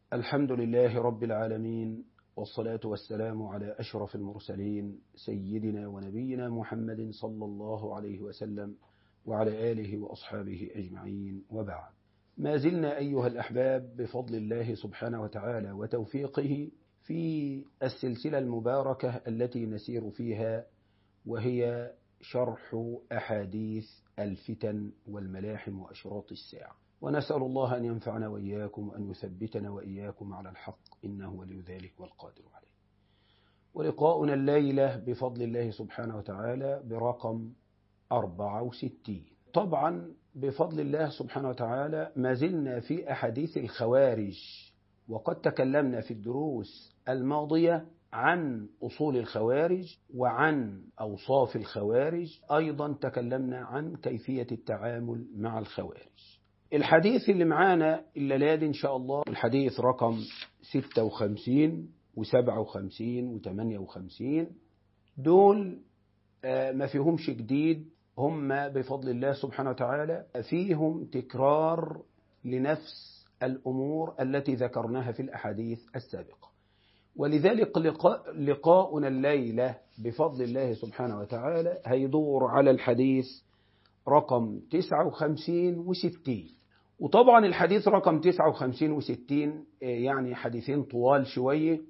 الحمد لله رب العالمين والصلاة والسلام على أشرف المرسلين سيدنا ونبينا محمد صلى الله عليه وسلم وعلى آله وأصحابه أجمعين وبعد ما زلنا أيها الأحباب بفضل الله سبحانه وتعالى وتوفيقه في السلسلة المباركة التي نسير فيها وهي شرح أحاديث الفتن والملاحم وأشراط الساعة ونسأل الله أن ينفعنا وإياكم وأن يثبتنا وإياكم على الحق إنه ولي ذلك والقادر عليه ولقاؤنا الليلة بفضل الله سبحانه وتعالى برقم 64 طبعا بفضل الله سبحانه وتعالى ما زلنا في أحاديث الخوارج وقد تكلمنا في الدروس الماضية عن أصول الخوارج وعن أوصاف الخوارج أيضا تكلمنا عن كيفية التعامل مع الخوارج الحديث اللي معانا الليلة إن شاء الله الحديث رقم 56 و57 و58 دول ما فيهمش جديد هم بفضل الله سبحانه وتعالى فيهم تكرار لنفس الأمور التي ذكرناها في الأحاديث السابقة ولذلك لقاء لقاؤنا الليلة بفضل الله سبحانه وتعالى هيدور على الحديث رقم 59 و60 وطبعا الحديث رقم 59 و60 يعني حديثين طوال شوية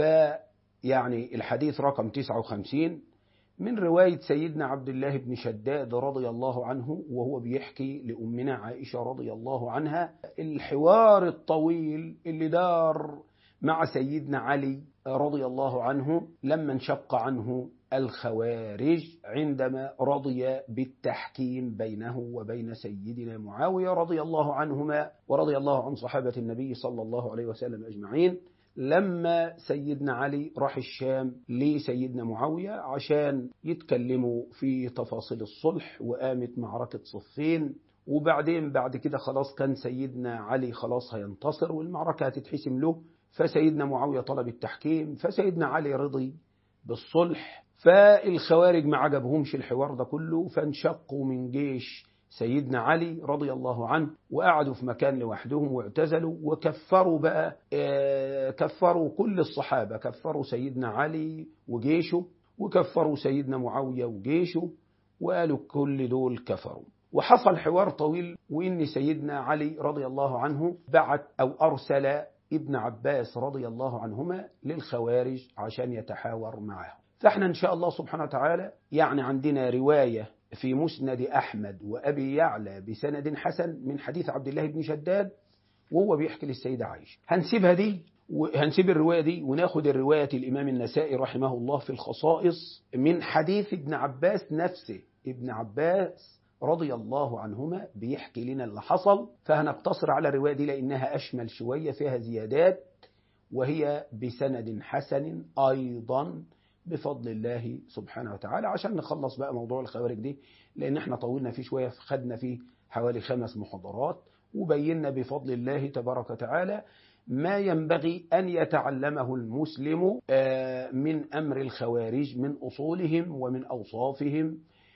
فيعني الحديث رقم 59 من رواية سيدنا عبد الله بن شداد رضي الله عنه وهو بيحكي لأمنا عائشة رضي الله عنها الحوار الطويل اللي دار مع سيدنا علي رضي الله عنه لما انشق عنه الخوارج عندما رضي بالتحكيم بينه وبين سيدنا معاوية رضي الله عنهما ورضي الله عن صحابة النبي صلى الله عليه وسلم أجمعين لما سيدنا علي راح الشام لسيدنا معاوية عشان يتكلموا في تفاصيل الصلح وقامت معركة صفين وبعدين بعد كده خلاص كان سيدنا علي خلاص هينتصر والمعركة هتتحسم له فسيدنا معاوية طلب التحكيم فسيدنا علي رضي بالصلح فالخوارج ما عجبهمش الحوار ده كله فانشقوا من جيش سيدنا علي رضي الله عنه وقعدوا في مكان لوحدهم واعتزلوا وكفروا بقى كفروا كل الصحابة كفروا سيدنا علي وجيشه وكفروا سيدنا معاوية وجيشه وقالوا كل دول كفروا وحصل حوار طويل وإن سيدنا علي رضي الله عنه بعت أو أرسل ابن عباس رضي الله عنهما للخوارج عشان يتحاور معهم فاحنا ان شاء الله سبحانه وتعالى يعني عندنا رواية في مسند أحمد وأبي يعلى بسند حسن من حديث عبد الله بن شداد وهو بيحكي للسيدة عائشة هنسيبها دي وهنسيب الرواية دي وناخد الرواية الإمام النسائي رحمه الله في الخصائص من حديث ابن عباس نفسه ابن عباس رضي الله عنهما بيحكي لنا اللي حصل فهنقتصر على الرواية دي لأنها أشمل شوية فيها زيادات وهي بسند حسن أيضا بفضل الله سبحانه وتعالى عشان نخلص بقى موضوع الخوارج دي لأن احنا طولنا فيه شوية خدنا فيه حوالي خمس محاضرات وبينا بفضل الله تبارك وتعالى ما ينبغي أن يتعلمه المسلم من أمر الخوارج من أصولهم ومن أوصافهم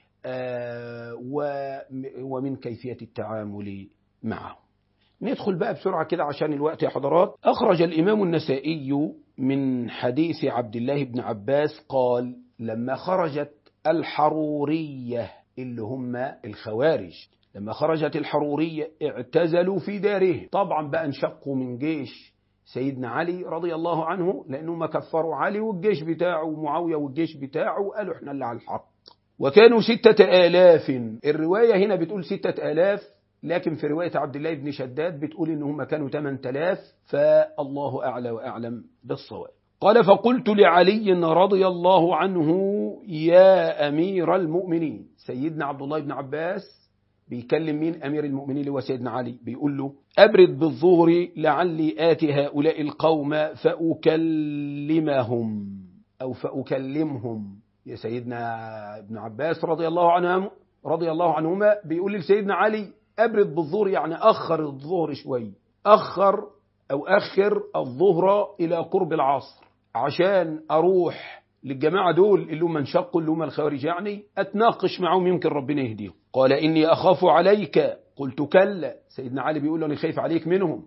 ومن كيفية التعامل معه ندخل بقى بسرعة كده عشان الوقت يا حضرات أخرج الإمام النسائي من حديث عبد الله بن عباس قال لما خرجت الحرورية اللي هم الخوارج لما خرجت الحرورية اعتزلوا في داره طبعا بقى انشقوا من جيش سيدنا علي رضي الله عنه لأنهم كفروا علي والجيش بتاعه ومعاوية والجيش بتاعه قالوا احنا اللي على الحق وكانوا ستة آلاف الرواية هنا بتقول ستة آلاف لكن في رواية عبد الله بن شداد بتقول إن هم كانوا 8000 فالله أعلى وأعلم بالصواب قال فقلت لعلي رضي الله عنه يا أمير المؤمنين سيدنا عبد الله بن عباس بيكلم مين أمير المؤمنين اللي هو سيدنا علي بيقول له أبرد بالظهر لعلي آتي هؤلاء القوم فأكلمهم أو فأكلمهم يا سيدنا ابن عباس رضي الله عنهم رضي الله عنهما بيقول لسيدنا علي أبرد بالظهر يعني أخر الظهر شوي أخر أو أخر الظهر إلى قرب العصر عشان أروح للجماعة دول اللي هم انشقوا اللي هم الخوارج يعني أتناقش معهم يمكن ربنا يهديهم قال إني أخاف عليك قلت كلا سيدنا علي بيقول له أنا خايف عليك منهم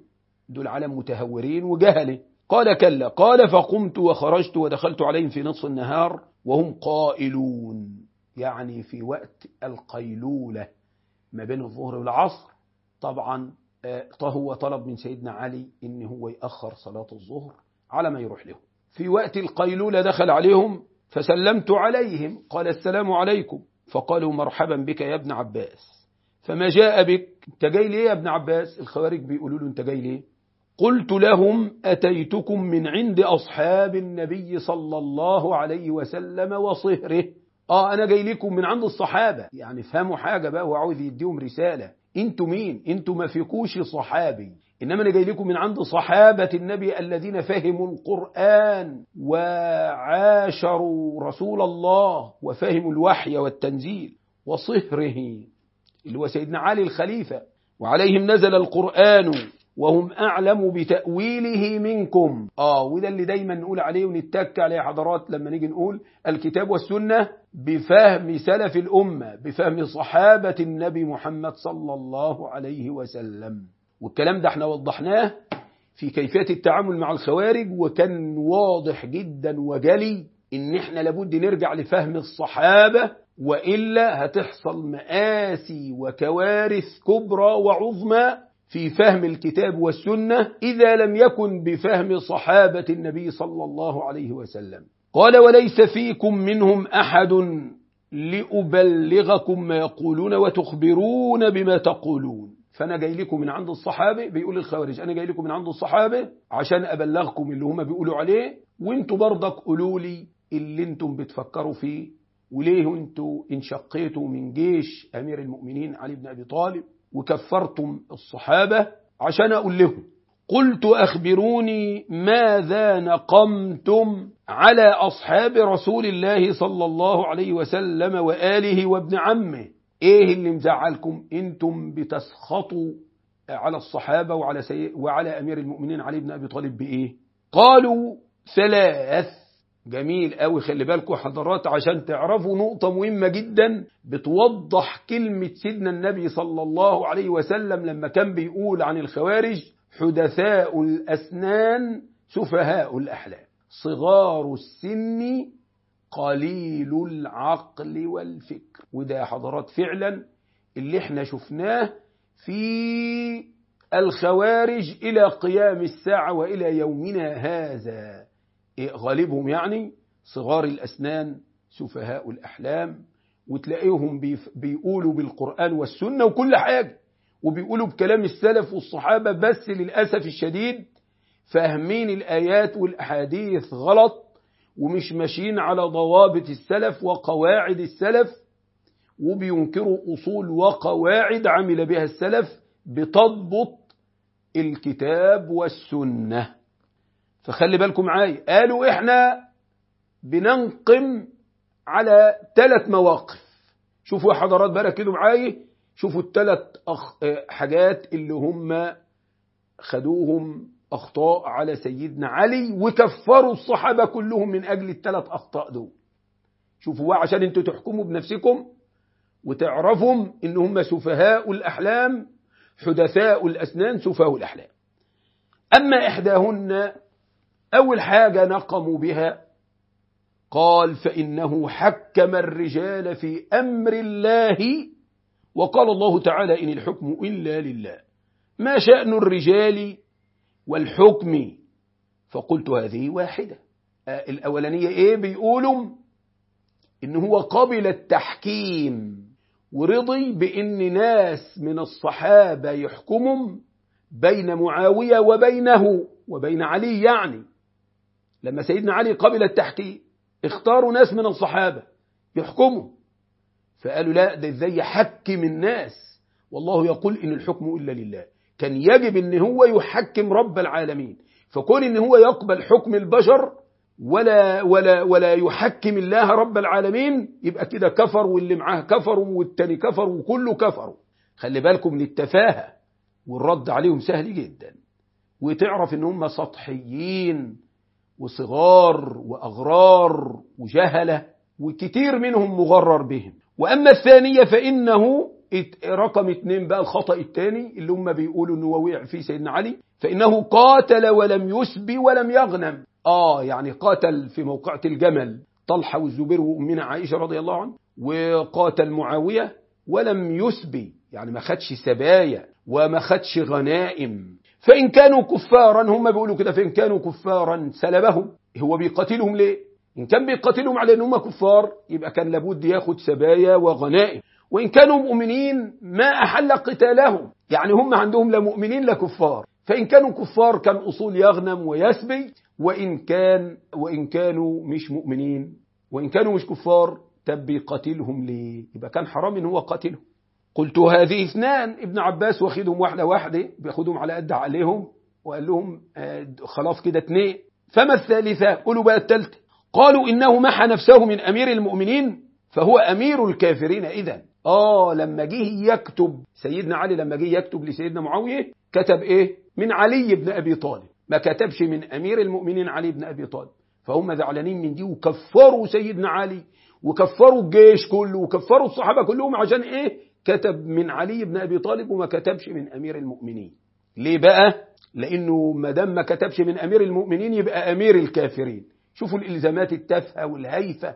دول عالم متهورين وجهله قال كلا قال فقمت وخرجت ودخلت عليهم في نصف النهار وهم قائلون يعني في وقت القيلولة ما بين الظهر والعصر طبعا هو طلب من سيدنا علي ان هو يأخر صلاة الظهر على ما يروح له في وقت القيلولة دخل عليهم فسلمت عليهم قال السلام عليكم فقالوا مرحبا بك يا ابن عباس فما جاء بك انت جاي ليه يا ابن عباس الخوارج بيقولوا له انت جاي ليه قلت لهم أتيتكم من عند أصحاب النبي صلى الله عليه وسلم وصهره آه أنا جاي لكم من عند الصحابة يعني فهموا حاجة بقى وعاوز يديهم رسالة انتوا مين انتوا ما فيكوش صحابي إنما أنا جاي لكم من عند صحابة النبي الذين فهموا القرآن وعاشروا رسول الله وفهموا الوحي والتنزيل وصهره اللي هو سيدنا علي الخليفة وعليهم نزل القرآن وهم أعلم بتأويله منكم آه وده اللي دايما نقول عليه ونتك عليه حضرات لما نيجي نقول الكتاب والسنة بفهم سلف الأمة بفهم صحابة النبي محمد صلى الله عليه وسلم والكلام ده احنا وضحناه في كيفية التعامل مع الخوارج وكان واضح جدا وجلي ان احنا لابد نرجع لفهم الصحابة وإلا هتحصل مآسي وكوارث كبرى وعظمى في فهم الكتاب والسنة إذا لم يكن بفهم صحابة النبي صلى الله عليه وسلم قال وليس فيكم منهم أحد لأبلغكم ما يقولون وتخبرون بما تقولون فأنا جاي لكم من عند الصحابة بيقول الخوارج أنا جاي لكم من عند الصحابة عشان أبلغكم اللي هم بيقولوا عليه وانتوا برضك قولوا لي اللي انتم بتفكروا فيه وليه انتوا انشقيتوا من جيش أمير المؤمنين علي بن أبي طالب وكفرتم الصحابة عشان أقول لهم قلت أخبروني ماذا نقمتم على أصحاب رسول الله صلى الله عليه وسلم وآله وابن عمه إيه اللي مزعلكم أنتم بتسخطوا على الصحابة وعلى, سي... وعلى أمير المؤمنين علي بن أبي طالب بإيه قالوا ثلاث جميل قوي خلي بالكم حضرات عشان تعرفوا نقطة مهمة جدا بتوضح كلمة سيدنا النبي صلى الله عليه وسلم لما كان بيقول عن الخوارج حدثاء الأسنان سفهاء الأحلام صغار السن قليل العقل والفكر وده حضرات فعلا اللي احنا شفناه في الخوارج إلى قيام الساعة وإلى يومنا هذا غالبهم يعني صغار الأسنان سفهاء الأحلام وتلاقيهم بيقولوا بالقرآن والسنة وكل حاجة وبيقولوا بكلام السلف والصحابة بس للأسف الشديد فاهمين الآيات والأحاديث غلط ومش ماشيين على ضوابط السلف وقواعد السلف وبينكروا أصول وقواعد عمل بها السلف بتضبط الكتاب والسنة فخلي بالكم معايا قالوا احنا بننقم على ثلاث مواقف شوفوا يا حضرات بقى كده معايا شوفوا الثلاث أخ... حاجات اللي هم خدوهم أخطاء على سيدنا علي وكفروا الصحابة كلهم من أجل الثلاث أخطاء دول شوفوا بقى عشان انتوا تحكموا بنفسكم وتعرفوا ان هم سفهاء الأحلام حدثاء الأسنان سفهاء الأحلام أما إحداهن أول حاجة نقموا بها قال فإنه حكم الرجال في أمر الله وقال الله تعالى إن الحكم إلا لله ما شأن الرجال والحكم فقلت هذه واحدة الأولانية إيه بيقولوا إن هو قبل التحكيم ورضي بإن ناس من الصحابة يحكموا بين معاوية وبينه وبين علي يعني لما سيدنا علي قبل التحكيم اختاروا ناس من الصحابة يحكموا فقالوا لا ده ازاي يحكم الناس والله يقول إن الحكم إلا لله كان يجب ان هو يحكم رب العالمين فكون ان هو يقبل حكم البشر ولا ولا ولا يحكم الله رب العالمين يبقى كده كفر واللي معاه كفروا والتاني كفر وكله كفروا خلي بالكم من التفاهة والرد عليهم سهل جدا وتعرف ان هم سطحيين وصغار وأغرار وجهلة وكتير منهم مغرر بهم وأما الثانية فإنه رقم اتنين بقى الخطأ الثاني اللي هم بيقولوا انه وقع فيه سيدنا علي فإنه قاتل ولم يسبي ولم يغنم آه يعني قاتل في موقعة الجمل طلحة والزبير وأمنا عائشة رضي الله عنه وقاتل معاوية ولم يسبي يعني ما خدش سبايا وما خدش غنائم فإن كانوا كفارا هم بيقولوا كده فإن كانوا كفارا سلبهم هو بيقاتلهم ليه إن كان بيقاتلهم على أنهم كفار يبقى كان لابد ياخد سبايا وغنائم وإن كانوا مؤمنين ما أحل قتالهم يعني هم عندهم لا مؤمنين لا كفار فإن كانوا كفار كان أصول يغنم ويسبي وإن كان وإن كانوا مش مؤمنين وإن كانوا مش كفار طب بيقاتلهم ليه يبقى كان حرام إن هو قاتلهم قلت هذه اثنان ابن عباس واخدهم واحدة واحدة بياخدهم على قد عليهم وقال لهم آه خلاص كده اثنين فما الثالثة قولوا بقى الثالثة قالوا إنه محى نفسه من أمير المؤمنين فهو أمير الكافرين إذا آه لما جه يكتب سيدنا علي لما جه يكتب لسيدنا معاوية كتب إيه من علي بن أبي طالب ما كتبش من أمير المؤمنين علي بن أبي طالب فهم زعلانين من دي وكفروا سيدنا علي وكفروا الجيش كله وكفروا الصحابة كلهم عشان إيه كتب من علي بن أبي طالب وما كتبش من أمير المؤمنين ليه بقى لأنه ما دام ما كتبش من أمير المؤمنين يبقى أمير الكافرين شوفوا الإلزامات التافهة والهيفة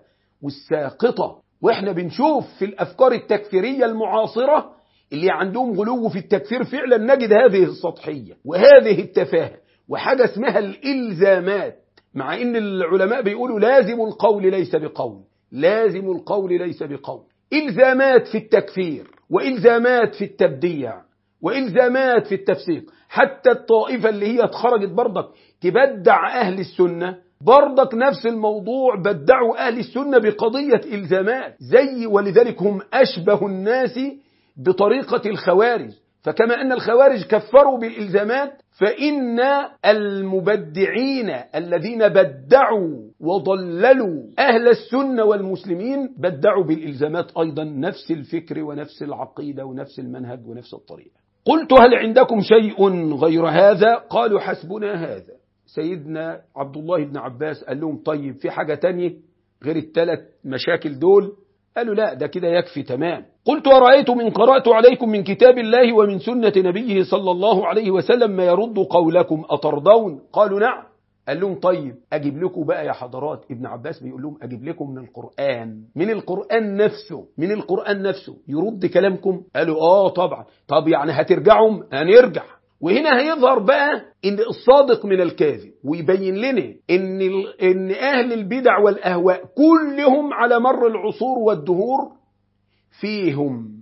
والساقطة وإحنا بنشوف في الأفكار التكفيرية المعاصرة اللي عندهم غلو في التكفير فعلا نجد هذه السطحية وهذه التفاهة وحاجة اسمها الإلزامات مع إن العلماء بيقولوا لازم القول ليس بقول لازم القول ليس بقول إلزامات في التكفير وإلزامات في التبديع وإلزامات في التفسيق حتى الطائفة اللي هي اتخرجت برضك تبدع أهل السنة برضك نفس الموضوع بدعوا أهل السنة بقضية إلزامات زي ولذلك هم أشبه الناس بطريقة الخوارج فكما أن الخوارج كفروا بالإلزامات فإن المبدعين الذين بدعوا وضللوا أهل السنة والمسلمين بدعوا بالإلزامات أيضا نفس الفكر ونفس العقيدة ونفس المنهج ونفس الطريقة قلت هل عندكم شيء غير هذا قالوا حسبنا هذا سيدنا عبد الله بن عباس قال لهم طيب في حاجة تانية غير الثلاث مشاكل دول قالوا لا ده كده يكفي تمام قلت ورأيت من قرأت عليكم من كتاب الله ومن سنة نبيه صلى الله عليه وسلم ما يرد قولكم أترضون قالوا نعم قال لهم طيب أجيب لكم بقى يا حضرات ابن عباس بيقول لهم أجيب لكم من القرآن من القرآن نفسه من القرآن نفسه يرد كلامكم قالوا آه طبعا طب يعني هترجعوا هنرجع وهنا هيظهر بقى ان الصادق من الكاذب ويبين لنا ان ان اهل البدع والاهواء كلهم على مر العصور والدهور فيهم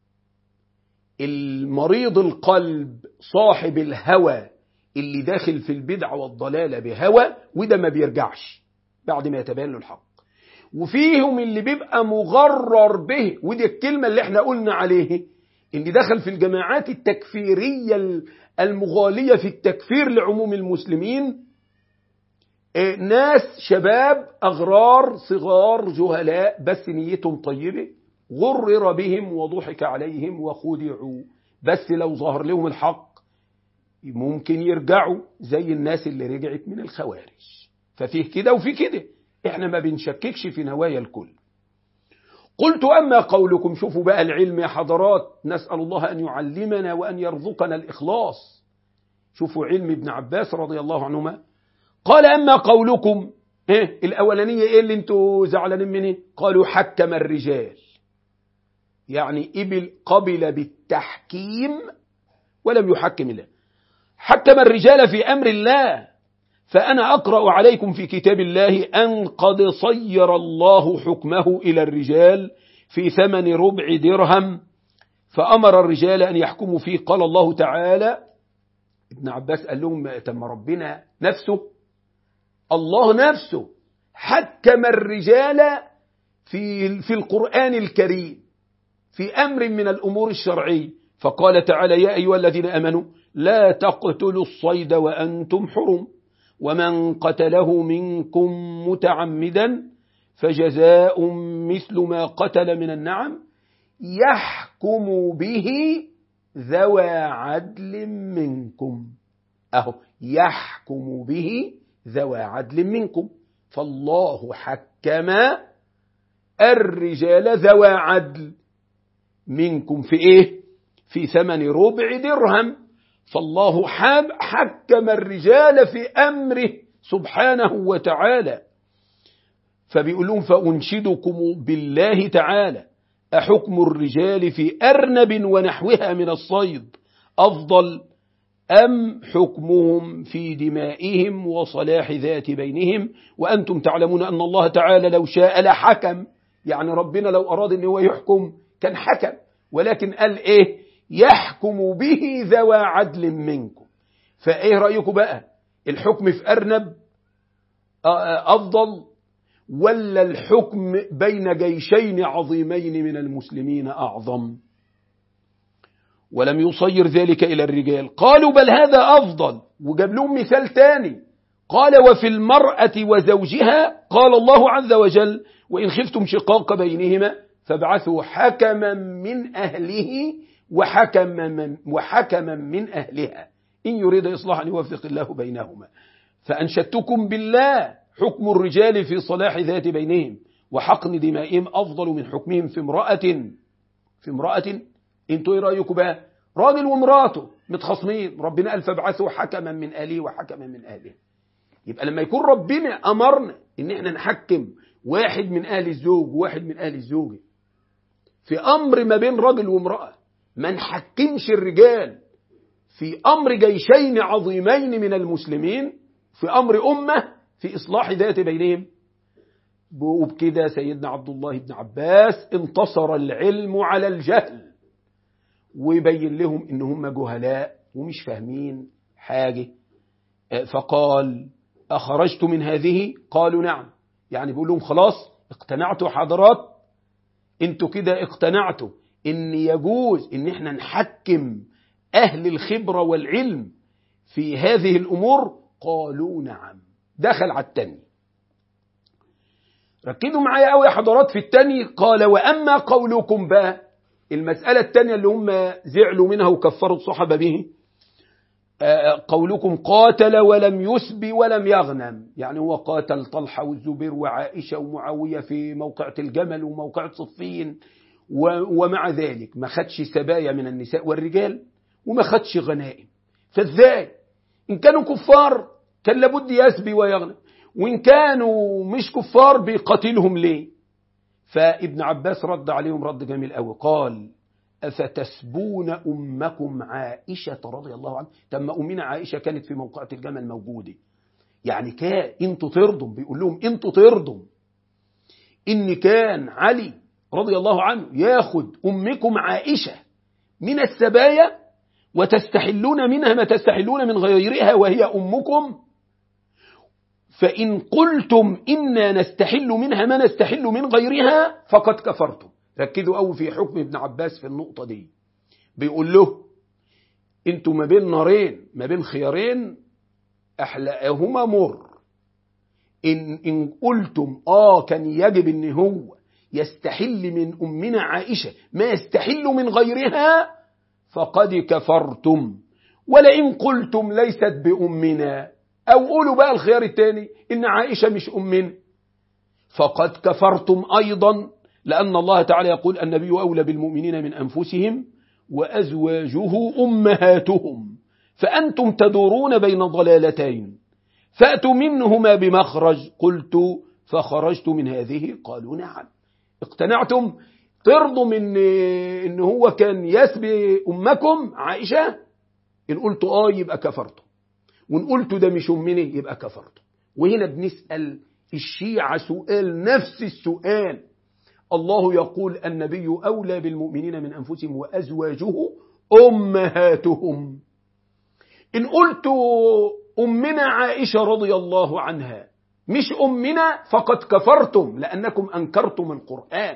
المريض القلب صاحب الهوى اللي داخل في البدع والضلالة بهوى وده ما بيرجعش بعد ما يتبين له الحق وفيهم اللي بيبقى مغرر به ودي الكلمة اللي احنا قلنا عليه اللي دخل في الجماعات التكفيرية المغالية في التكفير لعموم المسلمين ناس شباب أغرار صغار جهلاء بس نيتهم طيبة غرر بهم وضحك عليهم وخدعوا بس لو ظهر لهم الحق ممكن يرجعوا زي الناس اللي رجعت من الخوارج ففيه كده وفي كده احنا ما بنشككش في نوايا الكل قلت أما قولكم شوفوا بقى العلم يا حضرات نسأل الله أن يعلمنا وأن يرزقنا الإخلاص شوفوا علم ابن عباس رضي الله عنهما قال أما قولكم إيه الأولانية إيه اللي انتوا زعلانين منه قالوا حكم الرجال يعني إبل قبل بالتحكيم ولم يحكم الله حكم الرجال في أمر الله فأنا أقرأ عليكم في كتاب الله أن قد صير الله حكمه إلى الرجال في ثمن ربع درهم فأمر الرجال أن يحكموا فيه قال الله تعالى ابن عباس قال لهم تم ربنا نفسه الله نفسه حكم الرجال في في القرآن الكريم في أمر من الأمور الشرعية فقال تعالى يا أيها الذين أمنوا لا تقتلوا الصيد وأنتم حرم ومن قتله منكم متعمدا فجزاء مثل ما قتل من النعم يحكم به ذوى عدل منكم أهو يحكم به ذوى عدل منكم فالله حكم الرجال ذوى عدل منكم في إيه في ثمن ربع درهم فالله حاب حكم الرجال في أمره سبحانه وتعالى فبيقولون فأنشدكم بالله تعالى أحكم الرجال في أرنب ونحوها من الصيد أفضل أم حكمهم في دمائهم وصلاح ذات بينهم وأنتم تعلمون أن الله تعالى لو شاء لحكم يعني ربنا لو أراد أن هو يحكم كان حكم ولكن قال إيه يحكم به ذوى عدل منكم فإيه رأيكم بقى الحكم في أرنب أفضل ولا الحكم بين جيشين عظيمين من المسلمين أعظم ولم يصير ذلك إلى الرجال قالوا بل هذا أفضل وجاب لهم مثال تاني قال وفي المرأة وزوجها قال الله عز وجل وإن خفتم شقاق بينهما فابعثوا حكما من أهله وحكما من, وحكما من أهلها إن يريد إصلاحا يوفق الله بينهما فأنشدتكم بالله حكم الرجال في صلاح ذات بينهم وحقن دمائهم أفضل من حكمهم في امرأة في امرأة انتوا ايه رأيكم بقى راجل ومراته متخاصمين ربنا قال فابعثوا حكما من أهله وحكما من أهله يبقى لما يكون ربنا أمرنا إن احنا نحكم واحد من أهل الزوج وواحد من أهل الزوجة في أمر ما بين راجل وامرأة ما نحكمش الرجال في أمر جيشين عظيمين من المسلمين في أمر أمة في إصلاح ذات بينهم وبكده سيدنا عبد الله بن عباس انتصر العلم على الجهل ويبين لهم ان هم جهلاء ومش فاهمين حاجة فقال أخرجت من هذه قالوا نعم يعني بيقول لهم خلاص اقتنعتوا حضرات انتوا كده اقتنعتوا ان يجوز ان احنا نحكم أهل الخبرة والعلم في هذه الأمور قالوا نعم دخل على التاني ركزوا معايا قوي يا حضرات في التاني قال وأما قولكم بقى المسألة التانية اللي هم زعلوا منها وكفروا الصحابة به قولكم قاتل ولم يسبي ولم يغنم يعني هو قاتل طلحة والزبير وعائشة ومعاوية في موقعة الجمل وموقعة صفين ومع ذلك ما خدش سبايا من النساء والرجال وما خدش غنائم فازاي إن كانوا كفار كان لابد يسبي ويغنم وإن كانوا مش كفار بيقاتلهم ليه فابن عباس رد عليهم رد جميل قوي قال أفتسبون أمكم عائشة رضي الله عنها تم أمنا عائشة كانت في موقعة الجمل موجودة يعني كان انتوا ترضم بيقول لهم انتوا ترضم إن كان علي رضي الله عنه ياخد أمكم عائشة من السبايا وتستحلون منها ما تستحلون من غيرها وهي أمكم فإن قلتم إنا نستحل منها ما نستحل من غيرها فقد كفرتم ركزوا قوي في حكم ابن عباس في النقطة دي بيقول له انتوا ما بين نارين ما بين خيارين أحلاهما مر إن, إن قلتم آه كان يجب إن هو يستحل من أمنا عائشة ما يستحل من غيرها فقد كفرتم ولئن قلتم ليست بأمنا أو قولوا بقى الخيار الثاني إن عائشة مش أمنا فقد كفرتم أيضا لأن الله تعالى يقول النبي أولى بالمؤمنين من أنفسهم وأزواجه أمهاتهم فأنتم تدورون بين ضلالتين فأتوا منهما بمخرج قلت فخرجت من هذه قالوا نعم اقتنعتم ترضوا من ان هو كان يسبي أمكم عائشة إن قلت آه يبقى كفرتم وإن قلت ده مش أمني يبقى كفرتم وهنا بنسأل الشيعة سؤال نفس السؤال الله يقول النبي أولى بالمؤمنين من أنفسهم وأزواجه أمهاتهم إن قلت أمنا عائشة رضي الله عنها مش أمنا فقد كفرتم لأنكم أنكرتم القرآن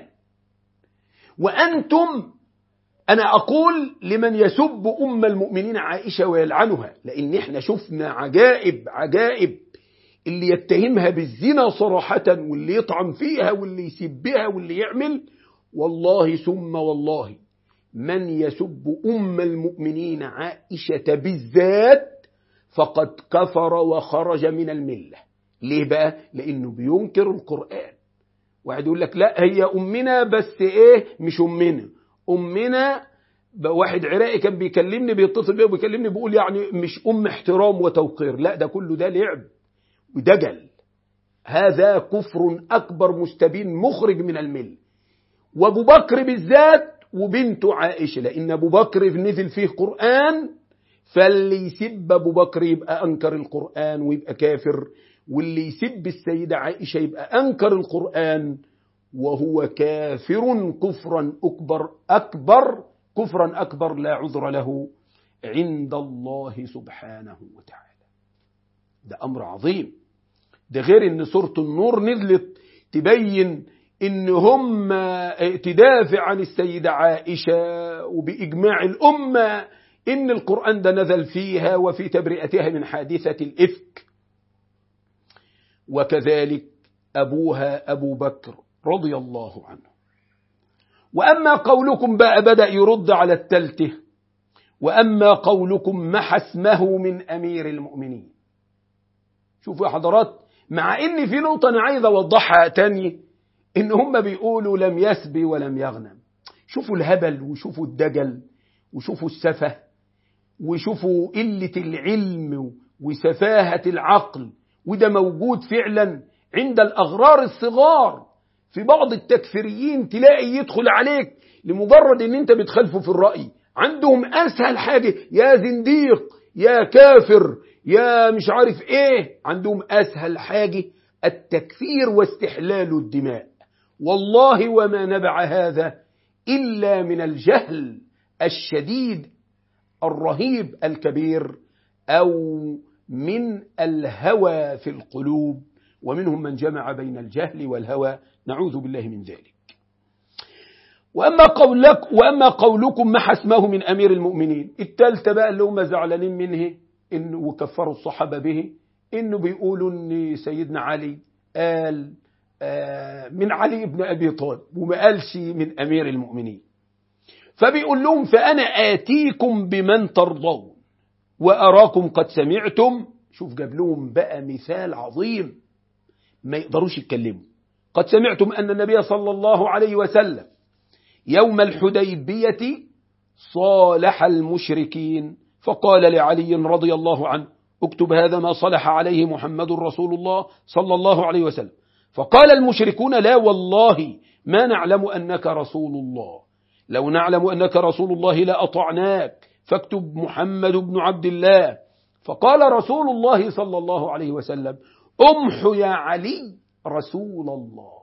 وأنتم أنا أقول لمن يسب أم المؤمنين عائشة ويلعنها لأن إحنا شفنا عجائب عجائب اللي يتهمها بالزنا صراحة واللي يطعن فيها واللي يسبها واللي يعمل والله ثم والله من يسب أم المؤمنين عائشة بالذات فقد كفر وخرج من الملة ليه بقى؟ لأنه بينكر القرآن واحد يقول لك لا هي أمنا بس إيه مش أمنا أمنا واحد عراقي كان بيكلمني بيتصل بيه وبيكلمني بيقول يعني مش أم احترام وتوقير لا ده كله ده لعب ودجل هذا كفر أكبر مستبين مخرج من المل وابو بكر بالذات وبنته عائشة لأن أبو بكر نزل فيه قرآن فاللي يسب أبو بكر يبقى أنكر القرآن ويبقى كافر واللي يسب السيدة عائشة يبقى أنكر القرآن وهو كافر كفرا أكبر أكبر كفرا أكبر لا عذر له عند الله سبحانه وتعالى ده أمر عظيم ده غير ان سورة النور نزلت تبين ان هم تدافع عن السيدة عائشة وبإجماع الأمة إن القرآن ده نزل فيها وفي تبرئتها من حادثة الإفك وكذلك أبوها أبو بكر رضي الله عنه وأما قولكم بقى بدأ يرد على التلته وأما قولكم محى اسمه من أمير المؤمنين شوفوا يا حضرات مع ان في نقطة انا عايز اوضحها تاني ان هم بيقولوا لم يسبي ولم يغنم شوفوا الهبل وشوفوا الدجل وشوفوا السفه وشوفوا قلة العلم وسفاهة العقل وده موجود فعلا عند الأغرار الصغار في بعض التكفيريين تلاقي يدخل عليك لمجرد ان انت بتخالفه في الرأي عندهم اسهل حاجة يا زنديق يا كافر يا مش عارف ايه عندهم اسهل حاجة التكفير واستحلال الدماء والله وما نبع هذا إلا من الجهل الشديد الرهيب الكبير أو من الهوى في القلوب ومنهم من جمع بين الجهل والهوى نعوذ بالله من ذلك وأما, قولك وأما قولكم ما حسمه من أمير المؤمنين التالتة بقى اللي هم زعلانين منه إن وكفروا الصحابة به إنه بيقولوا إن سيدنا علي قال من علي بن أبي طالب وما قالش من أمير المؤمنين فبيقول لهم فأنا آتيكم بمن ترضون وأراكم قد سمعتم شوف جاب لهم بقى مثال عظيم ما يقدروش يتكلموا قد سمعتم أن النبي صلى الله عليه وسلم يوم الحديبية صالح المشركين فقال لعلي رضي الله عنه اكتب هذا ما صلح عليه محمد رسول الله صلى الله عليه وسلم فقال المشركون لا والله ما نعلم أنك رسول الله لو نعلم أنك رسول الله لأطعناك فاكتب محمد بن عبد الله فقال رسول الله صلى الله عليه وسلم امح يا علي رسول الله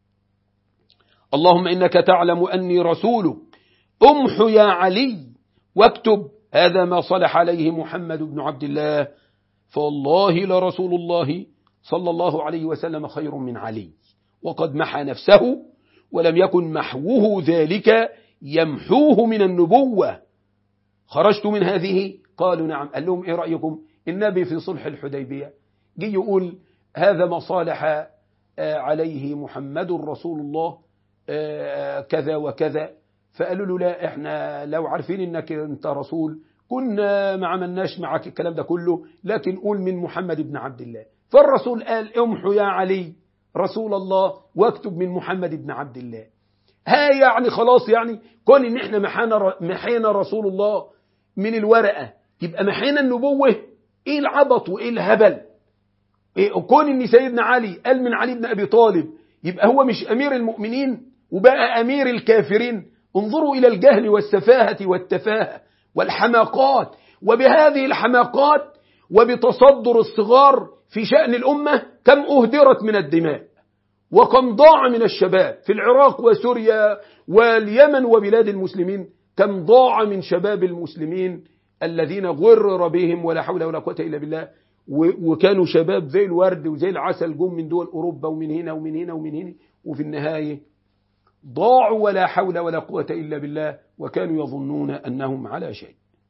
اللهم إنك تعلم أني رسولك امح يا علي واكتب هذا ما صلح عليه محمد بن عبد الله فوالله لرسول الله صلى الله عليه وسلم خير من علي وقد محى نفسه ولم يكن محوه ذلك يمحوه من النبوة خرجت من هذه قالوا نعم قال لهم ايه رأيكم النبي في صلح الحديبية جي يقول هذا ما صالح عليه محمد رسول الله كذا وكذا فقالوا له لا احنا لو عارفين انك انت رسول كنا ما عملناش معك الكلام ده كله لكن قول من محمد بن عبد الله فالرسول قال امحوا يا علي رسول الله واكتب من محمد بن عبد الله ها يعني خلاص يعني كون ان احنا محينا محينا رسول الله من الورقه يبقى محينا النبوه ايه العبط وايه الهبل إيه كون ان سيدنا علي قال من علي بن ابي طالب يبقى هو مش امير المؤمنين وبقى امير الكافرين انظروا الى الجهل والسفاهه والتفاهه والحماقات وبهذه الحماقات وبتصدر الصغار في شأن الأمة كم أهدرت من الدماء وكم ضاع من الشباب في العراق وسوريا واليمن وبلاد المسلمين كم ضاع من شباب المسلمين الذين غرر بهم ولا حول ولا قوة إلا بالله وكانوا شباب زي الورد وزي العسل جم من دول أوروبا ومن هنا ومن هنا ومن هنا وفي النهاية ضاعوا ولا حول ولا قوة إلا بالله وكانوا يظنون أنهم على شيء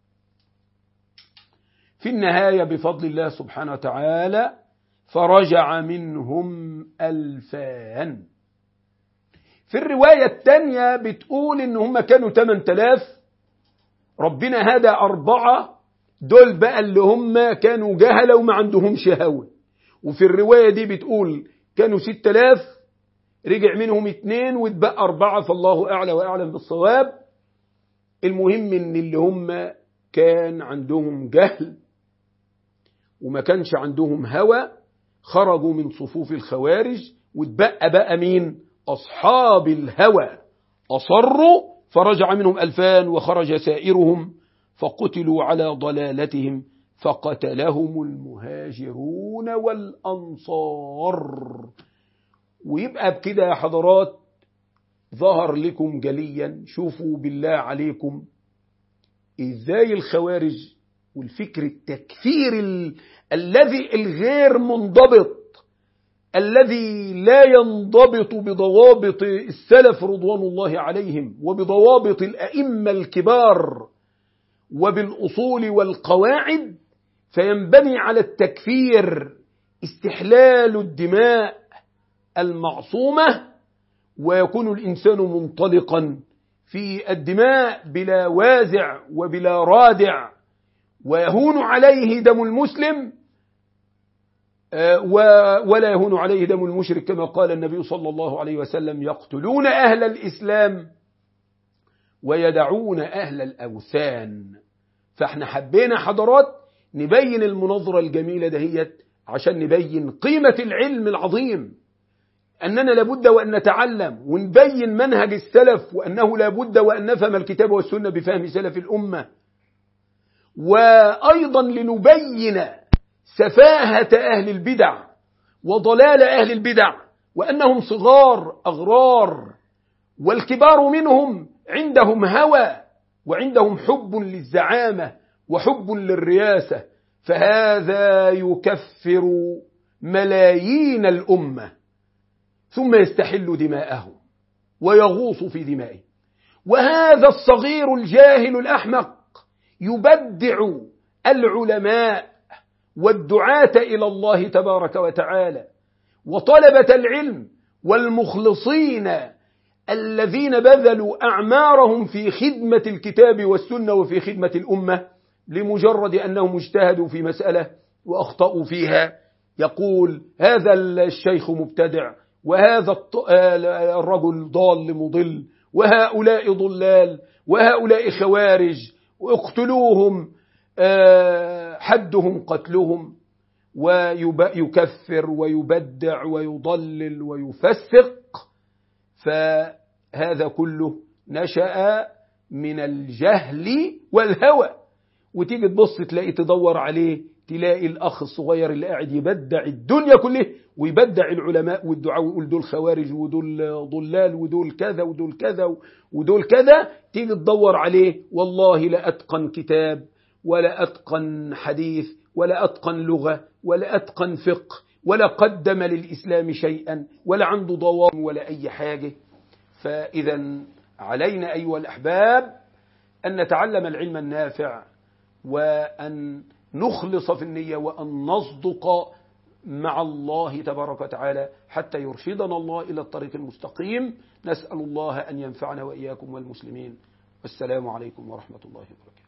في النهاية بفضل الله سبحانه وتعالى فرجع منهم ألفان في الرواية الثانية بتقول إن هم كانوا 8000 ربنا هدى أربعة دول بقى اللي هم كانوا جهلة وما عندهمش هوى وفي الرواية دي بتقول كانوا 6000 رجع منهم اثنين واتبقى أربعة فالله أعلى وأعلم بالصواب المهم ان اللي هم كان عندهم جهل وما كانش عندهم هوى خرجوا من صفوف الخوارج واتبقى بقى مين أصحاب الهوى أصروا فرجع منهم ألفان وخرج سائرهم فقتلوا على ضلالتهم فقتلهم المهاجرون والأنصار ويبقى بكده يا حضرات ظهر لكم جليا شوفوا بالله عليكم ازاي الخوارج والفكر التكفير ال... الذي الغير منضبط الذي لا ينضبط بضوابط السلف رضوان الله عليهم وبضوابط الأئمة الكبار وبالأصول والقواعد فينبني على التكفير استحلال الدماء المعصومة ويكون الإنسان منطلقا في الدماء بلا وازع وبلا رادع ويهون عليه دم المسلم ولا يهون عليه دم المشرك كما قال النبي صلى الله عليه وسلم يقتلون أهل الإسلام ويدعون أهل الأوثان فاحنا حبينا حضرات نبين المناظرة الجميلة دهيت عشان نبين قيمة العلم العظيم أننا لابد وأن نتعلم ونبين منهج السلف وأنه لابد وأن نفهم الكتاب والسنة بفهم سلف الأمة وأيضا لنبين سفاهة أهل البدع وضلال أهل البدع وأنهم صغار أغرار والكبار منهم عندهم هوى وعندهم حب للزعامة وحب للرياسة فهذا يكفر ملايين الأمة ثم يستحل دماءهم ويغوص في دمائهم وهذا الصغير الجاهل الأحمق يبدع العلماء والدعاة إلى الله تبارك وتعالى وطلبة العلم والمخلصين الذين بذلوا أعمارهم في خدمة الكتاب والسنة وفي خدمة الأمة لمجرد أنهم اجتهدوا في مسألة وأخطأوا فيها يقول هذا الشيخ مبتدع وهذا الرجل ضال مضل وهؤلاء ضلال وهؤلاء خوارج واقتلوهم حدهم قتلهم ويكفر ويبدع ويضلل ويفسق فهذا كله نشأ من الجهل والهوى وتيجي تبص تلاقي تدور عليه تلاقي الأخ الصغير اللي قاعد يبدع الدنيا كلها ويبدع العلماء والدعاء ويقول دول خوارج ودول ضلال ودول كذا ودول كذا ودول كذا تيجي تدور عليه والله لا أتقن كتاب ولا أتقن حديث ولا أتقن لغة ولا أتقن فقه ولا قدم للإسلام شيئا ولا عنده ضوام ولا أي حاجة فإذا علينا أيها الأحباب أن نتعلم العلم النافع وأن نخلص في النية وأن نصدق مع الله تبارك وتعالى حتى يرشدنا الله إلى الطريق المستقيم نسأل الله أن ينفعنا وإياكم والمسلمين والسلام عليكم ورحمة الله وبركاته